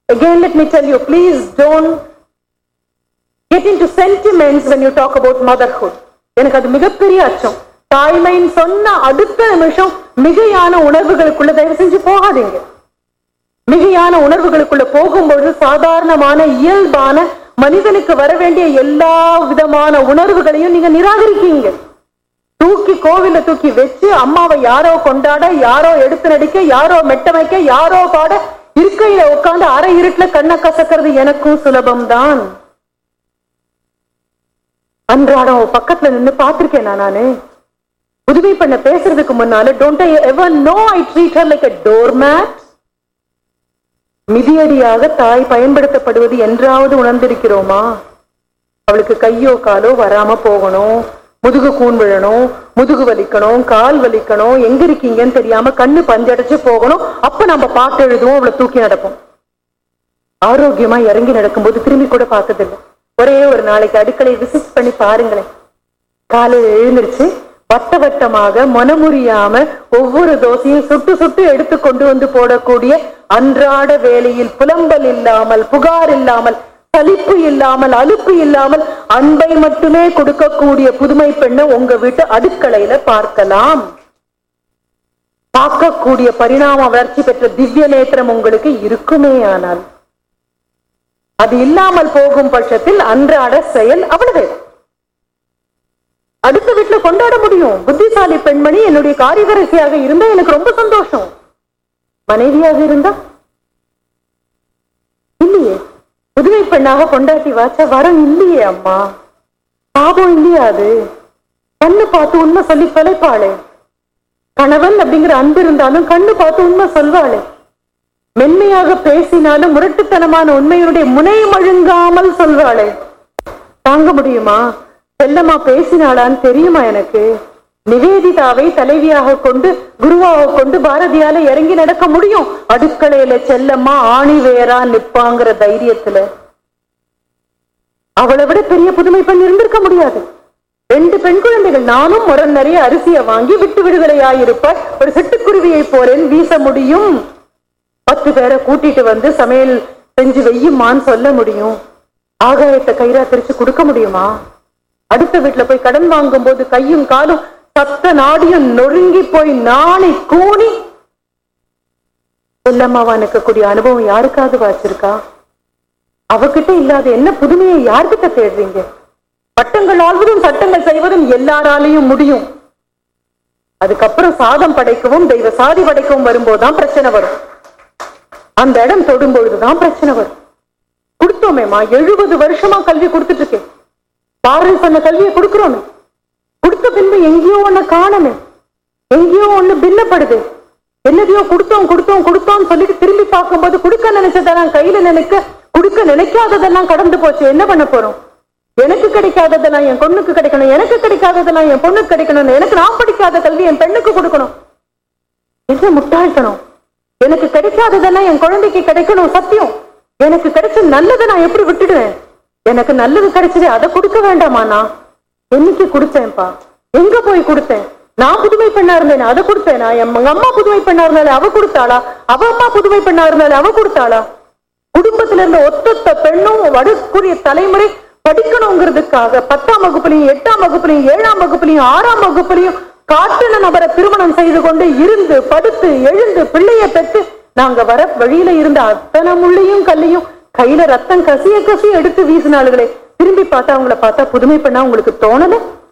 again let me tell you please don't get into sentiments when you talk about motherhood எனக்கு அது மிகப்பெரிய அச்சம் தாய்மைன்னு சொன்ன அடுத்த நிமிஷம் மிகையான உணர்வுகளுக்குள்ள தயவு செஞ்சு போகாதீங்க மிகையான உணர்வுகளுக்குள்ள போகும்பொழுது சாதாரணமான இயல்பான மனிதனுக்கு வர வேண்டிய எல்லா விதமான உணர்வுகளையும் நீங்க நிராகரிக்கீங்க தூக்கி கோவில தூக்கி வச்சு அம்மாவை யாரோ கொண்டாட யாரோ எடுத்து நடிக்க யாரோ மெட்ட வைக்க யாரோ பாட இருக்கையில உட்கார்ந்து அரை இருட்டுல கண்ணை கசக்கிறது எனக்கும் சுலபம்தான் அன்றாடம் அவ பக்கத்துல நின்னு பாத்திருக்கேன் நான் நானு உதவி பண்ண பேசுறதுக்கு முன்னால don't I ever know I treat her like a doormat மிதியடியாக தாய் பயன்படுத்தப்படுவது என்றாவது உணர்ந்திருக்கிறோமா அவளுக்கு கையோ காலோ வராம போகணும் முதுகு கூன் விழணும் முதுகு வலிக்கணும் கால் வலிக்கணும் எங்க இருக்கீங்கன்னு தெரியாம கண்ணு பஞ்சடைச்சு போகணும் அப்ப நம்ம பாட்டு எழுதுவோம் அவளை தூக்கி நடப்போம் ஆரோக்கியமா இறங்கி நடக்கும்போது திரும்பி கூட பார்த்ததில்லை ஒரே ஒரு நாளைக்கு அடுக்களை விசிட் பண்ணி பாருங்களேன் காலையில எழுந்திருச்சு வட்ட வட்டமாக மனமுறியாம ஒவ்வொரு தோசையும் சுட்டு சுட்டு எடுத்து கொண்டு வந்து போடக்கூடிய அன்றாட வேலையில் புலம்பல் இல்லாமல் புகார் இல்லாமல் சலிப்பு இல்லாமல் அலுப்பு இல்லாமல் அன்பை மட்டுமே கொடுக்கக்கூடிய புதுமை பெண்ணை உங்க வீட்டு அடுக்கலையில பார்க்கலாம் பார்க்கக்கூடிய பரிணாம வளர்ச்சி பெற்ற திவ்ய நேத்திரம் உங்களுக்கு இருக்குமே ஆனால் அது இல்லாமல் போகும் பட்சத்தில் அன்றாட செயல் அவ்வளவு அடுத்த வீட்டுல கொண்டாட முடியும் புத்திசாலி பெண்மணி என்னுடைய காரியதரிசியாக இருந்தா எனக்கு ரொம்ப சந்தோஷம் மனைவியாக இருந்தா இல்லையே புதுமை பெண்ணாக கொண்டாட்டி வாச்சா வரம் இல்லையே அம்மா பாவம் இல்லையா அது கண்ணு பார்த்து உண்மை சொல்லி தொலைப்பாளே கணவன் அப்படிங்கிற அன்பு இருந்தாலும் கண்ணு பார்த்து உண்மை சொல்வாளே மென்மையாக பேசினாலும் முரட்டுத்தனமான உண்மையினுடைய முனை மழுங்காமல் சொல்வாளே தாங்க முடியுமா செல்லமா பேசினாளான்னு தெரியுமா எனக்கு நிவேதிதாவை தலைவியாக கொண்டு குருவாக கொண்டு பாரதியால இறங்கி நடக்க முடியும் அடுக்கலையில செல்லம்மா ஆணி வேறா நிப்பாங்கிற தைரியத்துல அவளை விட பெரிய புதுமை பெண் இருந்திருக்க முடியாது ரெண்டு பெண் குழந்தைகள் நானும் முரண் நிறைய அரிசியை வாங்கி விட்டு விடுதலையாயிருப்பார் ஒரு சிட்டுக்குருவியை போலேன் வீச முடியும் பத்து பேரை கூட்டிட்டு வந்து சமையல் செஞ்சு வெய்யுமான்னு சொல்ல முடியும் ஆகாயத்தை கயிறா திரிச்சு கொடுக்க முடியுமா அடுத்த வீட்டுல போய் கடன் வாங்கும் போது கையும் காலும் சத்த நாடியும் நொறுங்கி போய் நாணி கூணி செல்லம்மாவா நிற்கக்கூடிய அனுபவம் யாருக்காவது வாச்சிருக்கா அவகிட்ட இல்லாத என்ன புதுமையை யார்கிட்ட தேடுறீங்க பட்டங்கள் ஆள்வதும் சட்டங்கள் செய்வதும் எல்லாராலையும் முடியும் அதுக்கப்புறம் சாதம் படைக்கவும் தெய்வ சாதி படைக்கவும் வரும்போதுதான் பிரச்சனை வரும் அந்த இடம் தொடும் பொழுதுதான் பிரச்சனை வரும் கொடுத்தோமேமா எழுபது வருஷமா கல்வி கொடுத்துட்டு இருக்கேன் பாரதி சொன்ன கல்வியை கொடுக்கிறோமே கொடுத்த பின்பு எங்கேயோ ஒண்ணு காணமே எங்கேயோ ஒண்ணு பின்னப்படுது என்னதையோ கொடுத்தோம் கொடுத்தோம் கொடுத்தோம்னு சொல்லிட்டு திரும்பி பார்க்கும்போது கொடுக்க நினைச்சதெல்லாம் கையில நினைக்க கொடுக்க நினைக்காததெல்லாம் கடந்து போச்சு என்ன பண்ண போறோம் எனக்கு கிடைக்காததெல்லாம் என் பொண்ணுக்கு கிடைக்கணும் எனக்கு கிடைக்காததெல்லாம் என் பொண்ணுக்கு கிடைக்கணும் எனக்கு நான் படிக்காத கல்வி என் பெண்ணுக்கு கொடுக்கணும் என்ன முட்டாள்தனம் எனக்கு கிடைக்காததெல்லாம் என் குழந்தைக்கு கிடைக்கணும் சத்தியம் எனக்கு கிடைச்ச நல்லதை நான் எப்படி விட்டுடுவேன் எனக்கு நல்லது கிடைச்சது அதை கொடுக்க வேண்டாமா நான் என்னைக்கு கொடுத்தேன்ப்பா எங்க போய் கொடுத்தேன் நான் புதுமை பெண்ணா இருந்தேன் அதை கொடுத்தேனா எங்க அம்மா புதுமை பெண்ணா இருந்தாலே அவ கொடுத்தாளா அவ அம்மா புதுமை பெண்ணா இருந்தாலே அவ கொடுத்தாளா குடும்பத்துல இருந்த ஒத்தொத்த பெண்ணும் வடக்குரிய தலைமுறை படிக்கணுங்கிறதுக்காக பத்தாம் வகுப்புலையும் எட்டாம் வகுப்புலையும் ஏழாம் வகுப்புலையும் ஆறாம் வகுப்புலையும் காட்டின நபரை திருமணம் செய்து கொண்டு இருந்து படுத்து எழுந்து பிள்ளைய பெற்று நாங்க வர வழியில இருந்த அத்தனை முள்ளையும் கல்லையும் கையில ரத்தம் கசிய கசிய எடுத்து வீசினாளுகளே திரும்பி பார்த்தா அவங்கள பார்த்தா புதுமை பண்ணா உங்களுக்கு தோணல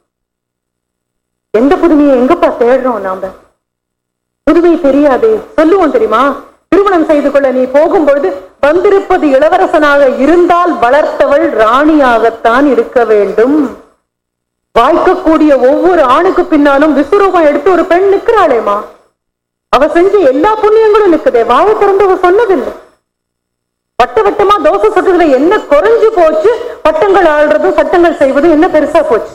எந்த புதுமையை எங்கப்பா தேடுறோம் நாம புதுமை தெரியாதே சொல்லுவோம் தெரியுமா திருமணம் செய்து கொள்ள நீ போகும்பொழுது வந்திருப்பது இளவரசனாக இருந்தால் வளர்த்தவள் ராணியாகத்தான் இருக்க வேண்டும் வாய்க்கக்கூடிய ஒவ்வொரு ஆணுக்கு பின்னாலும் விஸ்வரூபம் எடுத்து ஒரு பெண் நிக்கிறாளேமா அவ செஞ்ச எல்லா புண்ணியங்களும் நிக்குதே வாயை திறந்து அவ சொன்னதில்லை வட்ட வட்டமா தோசை சுட்டுறதுல என்ன குறைஞ்சு போச்சு பட்டங்கள் ஆள்றதும் சட்டங்கள் செய்வதும் என்ன பெருசா போச்சு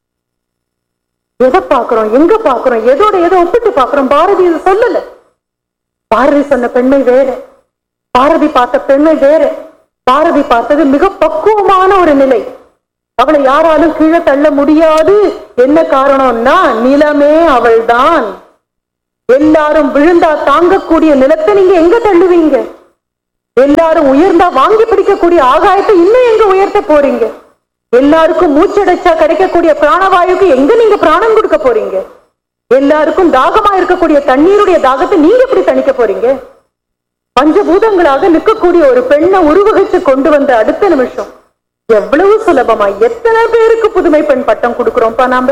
எதை பாக்குறோம் எங்க பாக்குறோம் எதோட எதை ஒப்பிட்டு பாக்குறோம் பாரதி இது சொல்லல பாரதி சொன்ன பெண்மை வேற பாரதி பார்த்த பெண்மை வேற பாரதி பார்த்தது மிக பக்குவமான ஒரு நிலை அவளை யாராலும் கீழே தள்ள முடியாது என்ன காரணம்னா நிலமே அவள்தான் எல்லாரும் விழுந்தா தாங்கக்கூடிய நிலத்தை நீங்க எங்க தள்ளுவீங்க எல்லாரும் உயர்ந்தா வாங்கி பிடிக்கக்கூடிய ஆகாயத்தை இன்னும் எங்க உயர்த்த போறீங்க எல்லாருக்கும் மூச்சடைச்சா கிடைக்கக்கூடிய பிராணவாயுக்கு எங்க நீங்க பிராணம் கொடுக்க போறீங்க எல்லாருக்கும் தாகமா இருக்கக்கூடிய தண்ணீருடைய தாகத்தை நீங்க எப்படி தணிக்க போறீங்க பஞ்சபூதங்களாக நிற்கக்கூடிய ஒரு பெண்ணை உருவகிச்சு கொண்டு வந்த அடுத்த நிமிஷம் எவ்வளவு சுலபமா எத்தனை பேருக்கு புதுமை பெண் பட்டம் கொடுக்கிறோம்ப்பா நாம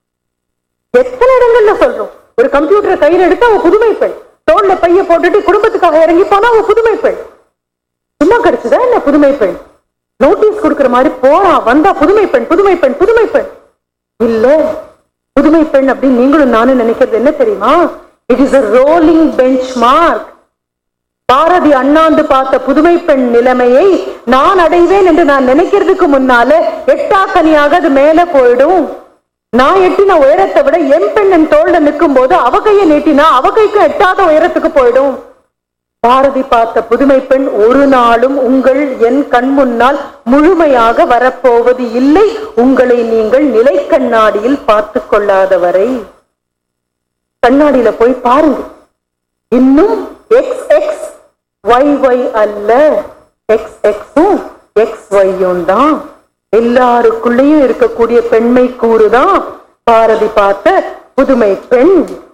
எத்தனை இடங்கள்ல சொல்றோம் ஒரு கம்ப்யூட்டரை கையில எடுத்து அவ புதுமை பெண் தோல்ல பைய போட்டுட்டு குடும்பத்துக்காக இறங்கி போனா அவ புதுமை பெண் சும்மா கிடைச்சதா என்ன புதுமை பெண் நோட்டீஸ் கொடுக்கிற மாதிரி போறா வந்தா புதுமை பெண் புதுமை பெண் புதுமை பெண் இல்ல புதுமை பெண் அப்படின்னு நீங்களும் நானும் நினைக்கிறது என்ன தெரியுமா it is a rolling benchmark Bharathi அண்ணாந்து பார்த்த புதுமை பெண் நிலைமையை நான் அடைவேன் என்று நான் நினைக்கிறதுக்கு முன்னால எட்டாக்கனியாக அது மேல போயிடும் நான் எட்டின உயரத்தை விட என் பெண் என் தோல்ல நிற்கும் போது அவ கையை நீட்டினா அவ கைக்கு எட்டாத உயரத்துக்கு போயிடும் பாரதி பார்த்த புதுமை பெண் ஒரு நாளும் உங்கள் என் கண் முன்னால் முழுமையாக வரப்போவது இல்லை உங்களை நீங்கள் நிலை கண்ணாடியில் பார்த்து கொள்ளாத வரை கண்ணாடியில போய் பாருங்க இன்னும் எக்ஸ் எக்ஸ் ஒய் ஒய் அல்ல எக்ஸ் எக்ஸும் எக்ஸ் ஒய்யும் தான் எல்லாருக்குள்ளேயும் இருக்கக்கூடிய பெண்மை கூறுதான் பாரதி பார்த்த புதுமை பெண்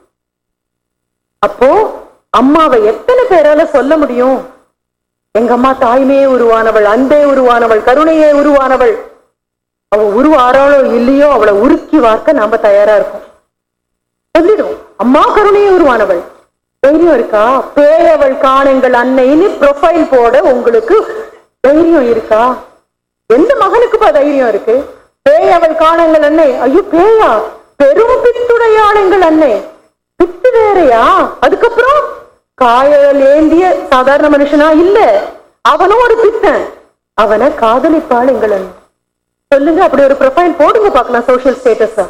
அப்போ அம்மாவை எத்தனை பேரால சொல்ல முடியும் எங்க அம்மா தாய்மையே உருவானவள் அன்பே உருவானவள் கருணையே உருவானவள் அவ உருவாராளோ இல்லையோ அவளை உருக்கி வார்க்க நாம தயாரா இருக்கோம் சொல்லிடும் அம்மா கருணையே உருவானவள் தைரியம் இருக்கா பேயவள் காணுங்கள் அன்னைன்னு ப்ரொஃபைல் போட உங்களுக்கு தைரியம் இருக்கா எந்த மகனுக்குப்பா தைரியம் இருக்கு பேயவள் காணுங்கள் அன்னை ஐயோ பேயா பெரும் பித்துடையாளுங்கள் அன்னை பித்து வேறையா அதுக்கப்புறம் காயல் ஏந்திய சாதாரண மனுஷனா இல்ல அவனும் ஒரு பித்தன் அவனை காதலிப்பாள் எங்கள் அண்ணன் சொல்லுங்க அப்படி ஒரு ப்ரொஃபைல் போடுங்க பார்க்கலாம் சோசியல் ஸ்டேட்டஸா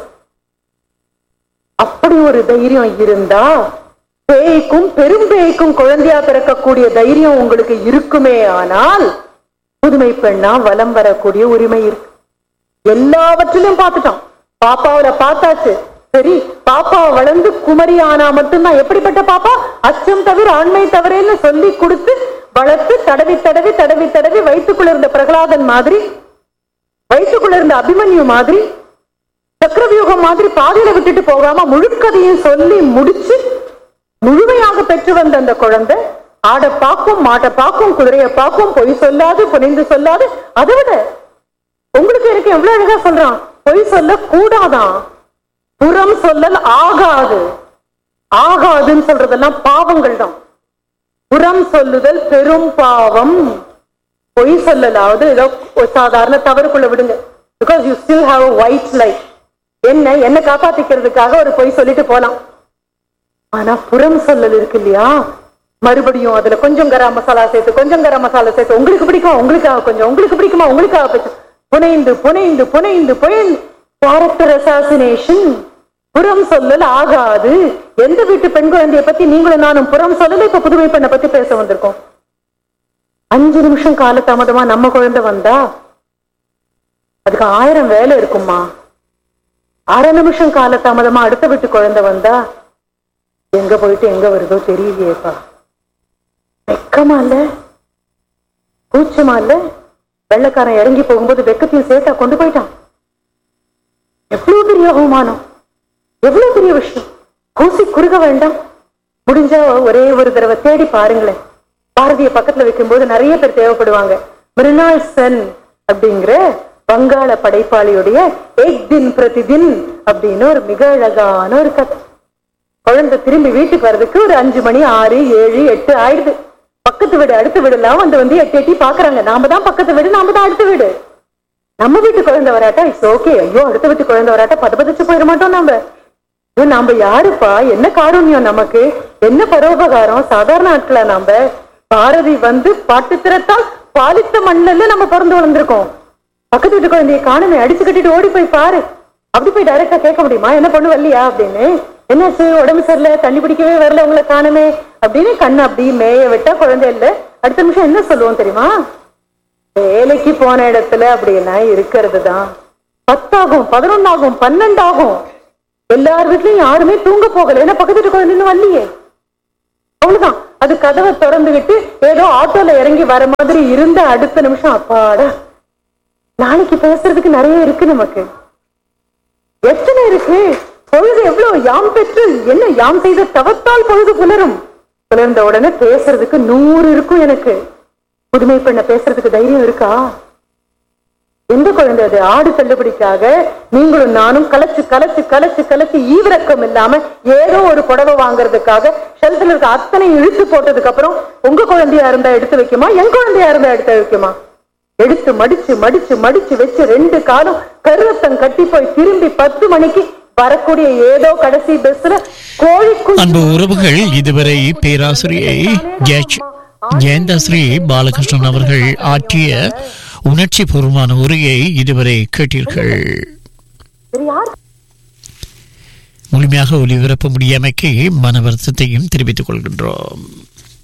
அப்படி ஒரு தைரியம் இருந்தா பேய்க்கும் பெரும் பேய்க்கும் குழந்தையா பிறக்கக்கூடிய தைரியம் உங்களுக்கு இருக்குமே ஆனால் புதுமை பெண்ணா வலம் வரக்கூடிய உரிமை இருக்கு எல்லாவற்றிலும் பார்த்துட்டோம் பாப்பாவில பார்த்தாச்சு சரி பாப்பா வளர்ந்து குமரி ஆனா மட்டும்தான் எப்படிப்பட்ட பாப்பா அச்சம் தவிர ஆண்மை தவிரன்னு சொல்லி கொடுத்து வளர்த்து தடவி தடவி தடவி தடவி வயிற்றுக்குள்ள இருந்த பிரகலாதன் மாதிரி வயிற்றுக்குள்ள இருந்த அபிமன்யு மாதிரி சக்கரவியூகம் மாதிரி பாதையில விட்டுட்டு போகாம முழுக்கதையும் சொல்லி முடிச்சு முழுமையாக பெற்று வந்த அந்த குழந்தை ஆடை பார்க்கும் மாட்டை பார்க்கும் குதிரையை பார்க்கும் பொய் சொல்லாது புனைந்து சொல்லாது அதை விட உங்களுக்கு எனக்கு எவ்வளவு அழகா சொல்றான் பொய் சொல்ல கூடாதான் புறம் சொல்லல் ஆகாது ஆகாதுன்னு சொல்றதெல்லாம் பாவங்கள் தான் புறம் சொல்லுதல் பெரும் பாவம் பொய் சொல்லலாவது ஏதோ ஒரு சாதாரண தவறுக்குள்ள விடுங்க because you still have white life என்ன என்ன காப்பாத்திக்கிறதுக்காக ஒரு பொய் சொல்லிட்டு போலாம் ஆனா புறம் சொல்லல் இருக்கு இல்லையா மறுபடியும் அதுல கொஞ்சம் கரம் மசாலா சேர்த்து கொஞ்சம் கரம் மசாலா சேர்த்து உங்களுக்கு பிடிக்குமா உங்களுக்காக கொஞ்சம் உங்களுக்கு பிடிக்குமா உங்களுக்காக கொஞ்சம் புனைந்து புனைந்து புனைந்து புனைந்து கேரக்டர் அசாசினேஷன் புறம் சொல்லல் ஆகாது எந்த வீட்டு பெண் குழந்தைய பத்தி நீங்களும் நானும் புறம் சொல்லல இப்ப புதுமை பெண்ணை பத்தி பேச வந்திருக்கோம் அஞ்சு நிமிஷம் கால தாமதமா நம்ம குழந்தை வந்தா அதுக்கு ஆயிரம் வேலை இருக்குமா அரை நிமிஷம் கால தாமதமா அடுத்த வீட்டு குழந்தை வந்தா எங்க போயிட்டு எங்க வருதோ தெரியலையேப்பா வெக்கமா இல்ல கூச்சமா இல்ல வெள்ளக்காரன் இறங்கி போகும்போது வெக்கத்தையும் சேர்த்தா கொண்டு போயிட்டான் எவ்வளவு பெரிய அவமானம் எவ்வளவு பெரிய விஷயம் கூசி குறுக வேண்டாம் முடிஞ்சா ஒரே ஒரு தடவை தேடி பாருங்களேன் பாரதிய பக்கத்துல வைக்கும்போது நிறைய பேர் தேவைப்படுவாங்க மிருனாள் சென் அப்படிங்கிற வங்காள படைப்பாளியுடைய ஏக் தின் பிரதிதின் அப்படின்னு ஒரு மிக அழகான ஒரு கதை குழந்தை திரும்பி வீட்டுக்கு வர்றதுக்கு ஒரு அஞ்சு மணி ஆறு ஏழு எட்டு ஆயிடுது பக்கத்து வீடு அடுத்த வீடு எல்லாம் வந்து வந்து எட்டி எட்டி பாக்குறாங்க நாம தான் பக்கத்து வீடு நாம தான் அடுத்த வீடு நம்ம வீட்டு குழந்தை வராட்டா இட்ஸ் ஓகே ஐயோ அடுத்த வீட்டு குழந்தை வராட்டா பத பதச்சு போயிட மாட்டோம் நாம ஐயோ, நாம யாருப்பா என்ன காருண்யம் நமக்கு என்ன பரோபகாரம் சாதாரண ஆட்களா நாம பாரதி வந்து பாட்டு திறத்தால் பாலித்த மண்ணில் நம்ம பிறந்து வளர்ந்துருக்கோம் பக்கத்து வீட்டு குழந்தைய காணுமே அடிச்சு கட்டிட்டு ஓடி போய் பாரு அப்படி போய் டைரக்டா கேட்க முடியுமா என்ன பொண்ணு வரலையா அப்படின்னு என்னாச்சு உடம்பு சரியில்லை தண்ணி பிடிக்கவே வரல உங்களை காணுமே அப்படின்னு கண்ணு அப்படி மேய விட்டா குழந்தை இல்ல அடுத்த நிமிஷம் என்ன சொல்லுவோம் தெரியுமா வேலைக்கு போன இடத்துல அப்படின்னா இருக்கிறது தான் பத்தாகும் பதினொன்னாகும் பன்னெண்டாகும் எல்லார் வீட்லயும் யாருமே தூங்க போகல ஏன்னா பக்கத்து வீட்டு குழந்தை இன்னும் வரலையே அவ்வளவுதான் அது கதவை திறந்துகிட்டு ஏதோ ஆட்டோல இறங்கி வர மாதிரி இருந்த அடுத்த நிமிஷம் அப்பாடா நாளைக்கு பேசுறதுக்கு நிறைய இருக்கு நமக்கு எத்தனை இருக்கு பொழுது எவ்வளவு யாம் பெற்று என்ன யாம் செய்த தவத்தால் பொழுது புலரும் புலர்ந்த உடனே பேசுறதுக்கு நூறு இருக்கும் எனக்கு புதுமை பெண்ண பேசுறதுக்கு தைரியம் இருக்கா எந்த குழந்தை அது ஆடு தள்ளுபடிக்காக நீங்களும் நானும் கலைச்சு கலைச்சு கலைச்சு கலைச்சு ஈவிரக்கம் இல்லாம ஏதோ ஒரு புடவை வாங்குறதுக்காக ஷெல்ஃபில் இருக்க அத்தனை இழுத்து போட்டதுக்கு அப்புறம் உங்க குழந்தையா இருந்தா எடுத்து வைக்குமா என் குழந்தையா இருந்தா எடுத்து வைக்குமா எடுத்து மடிச்சு மடிச்சு மடிச்சு வச்சு ரெண்டு காலம் கருவத்தம் கட்டி போய் திரும்பி பத்து மணிக்கு வரக்கூடிய ஏதோ கடைசி பஸ்ல கோழிக்கு அன்பு உறவுகள் இதுவரை பேராசிரியை ஜெச் ஜெயந்தஸ்ரீ பாலகிருஷ்ணன் அவர்கள் ஆற்றிய உணர்ச்சி பூர்வமான உரையை இதுவரை கேட்டீர்கள் யார் முழுமையாக ஒளிபரப்ப முடியாமைக்கு மன வருத்தத்தையும் தெரிவித்துக் கொள்கின்றோம்